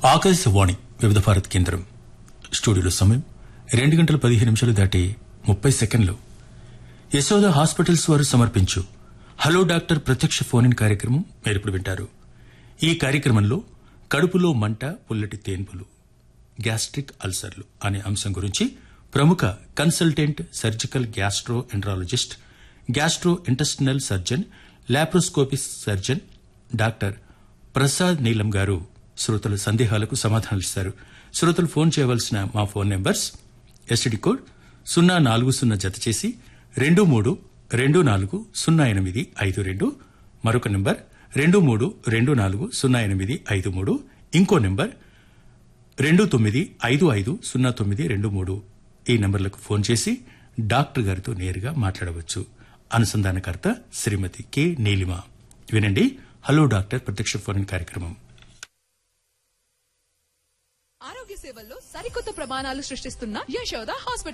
ఆకాశవాణి వివిధ భారత్ కేంద్రం స్టూడియోలో సమయం రెండు గంటల పదిహేను నిమిషాలు దాటి ముప్పై సెకండ్లు యశోద హాస్పిటల్స్ వారు సమర్పించు హలో డాక్టర్ ప్రత్యక్ష ఫోన్ ఇన్ కార్యక్రమం మీరు ఇప్పుడు వింటారు ఈ కార్యక్రమంలో కడుపులో మంట పుల్లటి తేన్పులు గ్యాస్ట్రిక్ అల్సర్లు అనే అంశం గురించి ప్రముఖ consultant surgical gastroenterologist gastro intestinal surgeon laparoscopic surgeon doctor Prasad Neelam garu శ్రోతల సందేహాలకు సమాధానాలిస్తారు శ్రోతలు ఫోన్ చేయవలసిన మా ఫోన్ నెంబర్స్ ఎస్టీడీ కోడ్ సున్నా నాలుగు సున్నా జత చేసి రెండు మూడు రెండు నాలుగు సున్నా ఎనిమిది ఐదు రెండు మరొక నెంబర్ రెండు మూడు రెండు నాలుగు సున్నా ఎనిమిది ఐదు మూడు ఇంకో నెంబర్ రెండు తొమ్మిది ఐదు ఐదు సున్నా తొమ్మిది రెండు మూడు ఈ నంబర్లకు ఫోన్ చేసి డాక్టర్ గారితో నేరుగా మాట్లాడవచ్చు అనుసంధానకర్త శ్రీమతి కె నీలిమ వినండి హలో డాక్టర్ ప్రత్యక్ష ఫోన్ కార్యక్రమం ఆరోగ్య సేవల్లో సరికొత్త ప్రమాణాలు సృష్టిస్తున్న యశోద హాస్పిటల్